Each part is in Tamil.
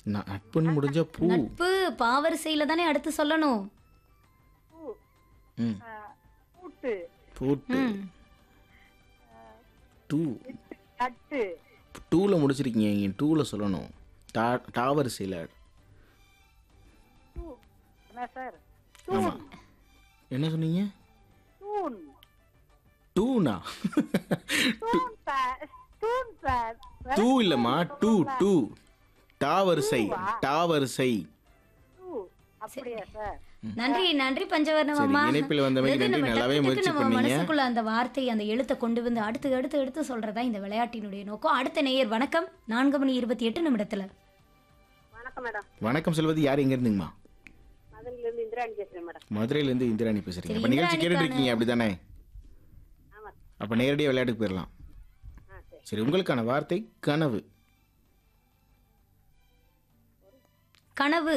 ந- நட்புன்னு முடிஞ்ச பூ நட்பு பாவரிசையில தானே அடுத்து சொல்லணும் பூ ம் ஆ, பூட்டு பூட்டு ம். டூ தட்டு டூவில் முடிச்சிருக்கீங்க இங்கே டூவில் சொல்லணும் டா டாவரிசையில் தூ என்ன சார் ஆமாம் என்ன சொன்னீங்க தூண் டூனா தூண் சார் தூண் சார் டூ இல்லைம்மா டூ டூ டாவரிசை டாவரிசை தூ அப்படியா சார் நன்றி நன்றி பஞ்சவர்ணம் சரி, அம்மா இணைப்பில் வந்தமைக்கு அதாவது நன்றி. நம்ம நல்லாவே டக்கு முயற்சி டக்குன்னு நம்ம பண்ணீங்க. மனசுக்குள்ள அந்த வார்த்தை அந்த எழுத்தை கொண்டு வந்து அடுத்து அடுத்து எடுத்து சொல்றதா இந்த விளையாட்டினுடைய நோக்கம் அடுத்த நேயர் வணக்கம் நான்கு மணி இருபத்தி எட்டு நிமிடத்துல வணக்கம் மேடம் வணக்கம் செல்வது யார் எங்க இருந்துங்கம்மா மதுரையில இருந்து இந்திராணி பேசுறேன் மேடம் மதுரையிலேருந்து இந்திராணி பேசுறீங்க சரி, அப்போ நிகழ்ச்சி இந்திராணிக்கான- கேட்டுட்டு இருக்கீங்க அப்படிதானே ஆமா அப்போ நேரடியாக விளையாட்டுக்கு போயிடலாம் ஆ சரி சரி உங்களுக்கான வார்த்தை கனவு கனவு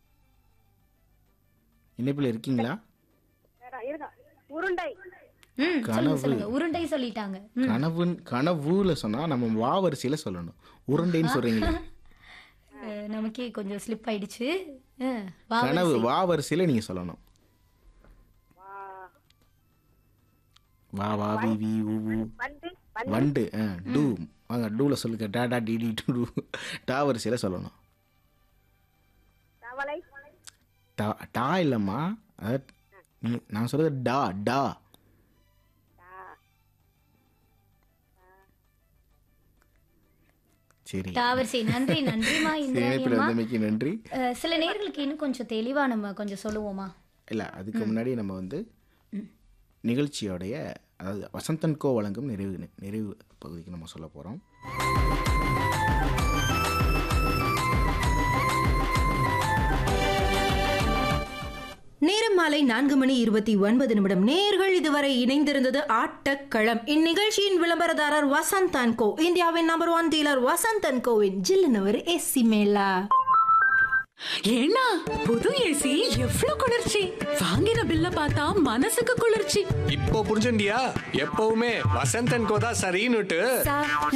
இணைப்பில் இருக்கீங்களா மேடம் இருங்க உருண்டை ம் சொல்லுங்க கனவு. சொல்லுங்க உருண்டை சொல்லிட்டாங்க ம். கனவுன் கனவுல சொன்னா நம்ம வா வரிசையில சொல்லணும் உருண்டைன்னு சொல்றீங்களே அஹ், நமக்கே கொஞ்சம் ஸ்லிப் ஆயிடுச்சு அஹ், வா கனவு வா வரிசையில நீங்க சொல்லணும் வா வா வா வி வி ஊ ஊ வண்டு வண்டு வண்டு ஆ, டூ வாங்க டூல சொல்லுங்க டா டா டி டி டூ டூ டா வரிசையில சொல்லணும் தவளை டா டா இல்லைம்மா அது நீ நான் சொல்றது டா டா தா- சரி டாவரிசை நன்றி நன்றிமா சரி, இந்திராணி இணைப்பில் அம்மா வந்தமைக்கு நன்றி அஹ், சில நேர்களுக்கு இன்னும் கொஞ்சம் தெளிவா நம்ம கொஞ்சம் சொல்லுவோமா இல்லை அதுக்கு முன்னாடி நம்ம வந்து நிகழ்ச்சியோடைய அதாவது வசந்தன் கோ வழங்கும் நிறைவு நிறைவு பகுதிக்கு நம்ம சொல்ல போகிறோம் நேரம் மாலை நான்கு மணி இருபத்தி ஒன்பது நிமிடம் நேர்கள் இதுவரை இணைந்திருந்தது ஆட்டக்களம் இந்நிகழ்ச்சியின் விளம்பரதாரர் வசந்த் அண்ட் கோ இந்தியாவின் number one dealer Vasanth and கோவின் ஜில்லுனவர் எஸ்சி மேலா ஏன்னா புது ஏசி எவ்ளோ குளிர்ச்சி வாங்கின பில்ல பார்த்தா மனசுக்கு குளிர்ச்சி இப்போ புரிஞ்சுண்டியா எப்பவுமே வசந்தன் கோதா சரின்னுட்டு